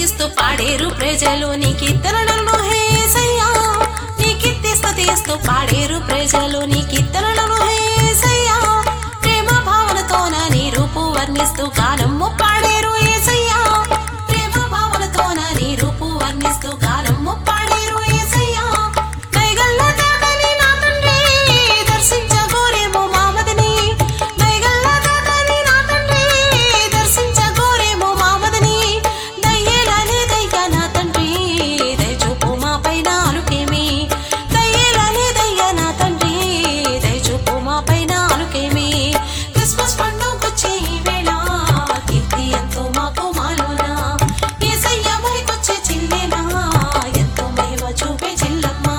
స్తుతిస్తూ పాడేరు ప్రజలు నీ కీర్తనలను హేసయ్యా నీ కీర్తి స్తుతిస్తూ పాడేరు ప్రజలు నీ కీర్తనలను హేసయ్యా ప్రేమ భావనతోన నీ రూపు వర్ణిస్తూ గానము పాడేరు ఏసయ్యా ప్రేమ భావనతోన నీ రూపు వర్ణిస్తూ గానము పాడేరు ఏసయ్యా దయగల్ల దాతని నా తండ్రి దర్శించగోరేమో మామదిని దయగల్ల దాతని నా తండ్రి దర్శించగోరేమో మామదిని దయ్యేలానే దయ్య నా తండ్రి దయచూపు మా పైన అలుకేమి దయ్యేలానే దయ్య నా తండ్రి దయచూపు మా పైన అలుకేమి క్రిస్మస్ పండుగొచ్చే ఈ వేళ కీర్తి ఎంతో మాకు మాలోన ఏసయ్య మరికొచ్చే చిల్లేనా ఎంతో మహిమ చూపే చిల్లమ్మా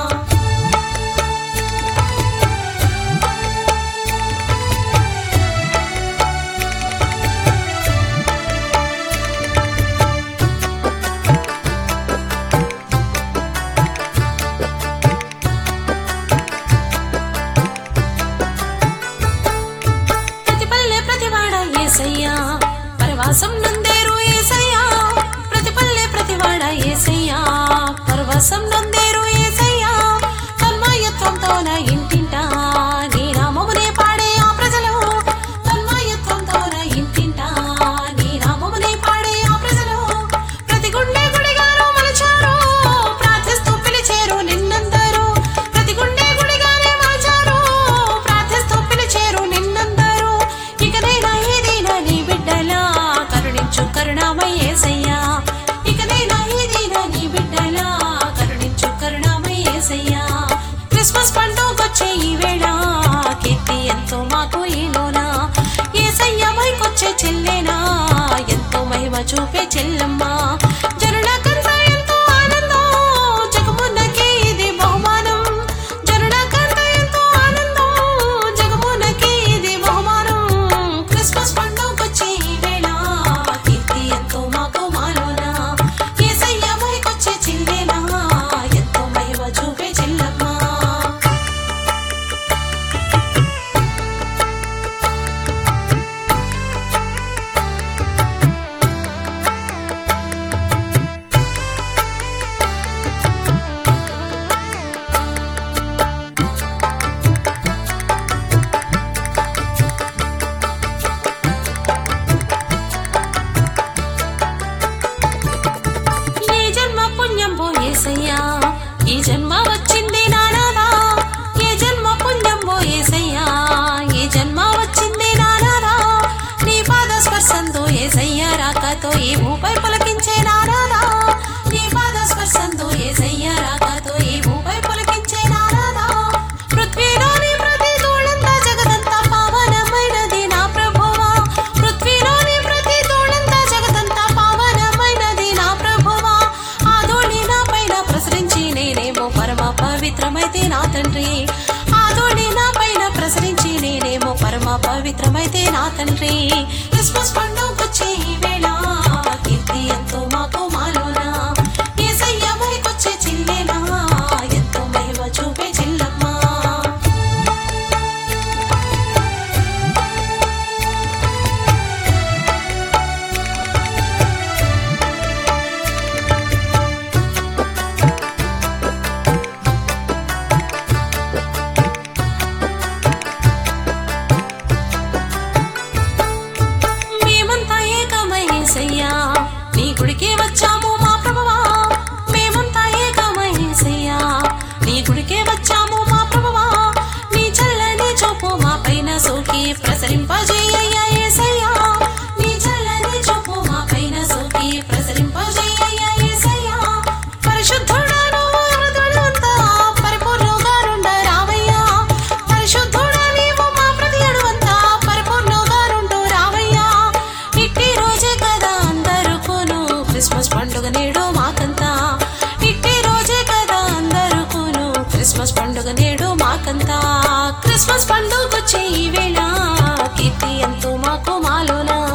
ప్రతి పల్లె ప్రతి వాడ ఏసయ్యా పరవాసం నందేరు ఏసయ్యా ప్రతి పల్లె ప్రతి వాడ ఏసయ్యా పరవాసం నందేరు ఏసయ్యా తన్మయత్వంతోన ఇంటింటా నీ నామమునే పాడే ఆ ప్రజలు తన్మయత్వంతోన ఇంటింటా నీ నామమునే పాడే ఆ ప్రజలు ప్రతి గుండె గుడిగారు మలచారు ప్రార్థిస్తూ పిలిచేరు నిన్నందరూ ప్రతి గుండె గుడిగానే మలచారు ప్రార్థిస్తూ పిలిచేరు నిన్నందరూ ఇకనైనా ఏదైనా నీ బిడ్డలా కరుణించు కరుణామయ్యేసయ్యా ఇకనైనా ఏదైనా నీ బిడ్డలా కరుణించు కరుణామయ్యేసయ్యా క్రిస్మస్ పండుగొచ్చే ఈ వేళ కీర్తి ఎంతో మాకు ఈలోనా ఏసయ్య మైకొచ్చే చెల్లేనా ఎంతో మహిమ చూపే చెల్లమ్మా జనులకంతా ఎంతో ఆనందం జగమున్నకే ఇది బహుమానం జనులకంతా ఎంతో ఆనందం జగమున్నకే ఇది బహుమానం క్రిస్మస్ పండుగొచ్చే ఈ వేళ కీర్తి ఎంతో మాకు మాలోనా ఏసయ్య మైకొచ్చే చెల్లేనా ఎంతో మహిమ చూపే చెల్లమ్మా ఈ జన్మ పుణ్యం పోయేసయ్యా ఈ జన్మ వచ్చింది నానాదా ఈ జన్మ పుణ్యం పోయేసయ్యా ఈ జన్మ వచ్చింది నానాదా నీ పాద స్పర్శంతో ఏసయ్యా రాకతో ఈ భూపై పలకించే నానాదా నీ పాద స్పర్శంతో ఏసయ్యా రాకతో ఈ భూపై పలకించే నానాదా పృథ్వీలోని ప్రతి ధూళంతా జగదంతా పావనమైనది నా ప్రభువా పృథ్వీలోని ప్రతి ధూళంతా జగదంతా పావనమైనది నా ప్రభువా ఆ ధూళి నా పైన ప్రసరించి నేనేమో పరమ పవిత్రమైతే నా తండ్రి ఆ ధూళి నా పైన ప్రసరించి నేనేమో పరమ పవిత్రమైతే నా తండ్రి క్రిస్మస్ పండుగొచ్చే ఈ వేళ కీర్తి ఎంతో మాకు మాలోనా ఏసయ్య మరికొచ్చే చిల్లేనా ఎంతో మహిమ చూపే చిల్లమ్మా మేమంతా ఏకమయ్యేసయ్యా నీ గుడికి వచ్చాము మా ప్రభువా మేమంతా ఏకమయ్యేసయ్యా నీ గుడికే వచ్చాము మా ప్రభువా నీ చల్లని చూపు మా పైన సోకి ప్రసరింపజేయ్యా ఏసయ్యా నీ చల్లని చూపు మా పైన సోకి ప్రసరింపజేయ్యా ఏసయ్యా పరిశుద్ధుడాను హృదయుడంతా పరిపూర్ణంగా రుండ రావయ్యా పరిశుద్ధుడా నీవు మా ప్రతి అడువంతా పరిపూర్ణంగా రుండు రావయ్యా ఇట్టి రోజే కదా అందరుకును క్రిస్మస్ పండుగ నేడు మాకంతా ఇట్టి రోజే కదా అందరుకును క్రిస్మస్ పండుగ నేడు మాకంతా క్రిస్మస్ పండుగ వచ్చే ఈ వేళ కీర్తి ఎంతో మాకు మాలోనా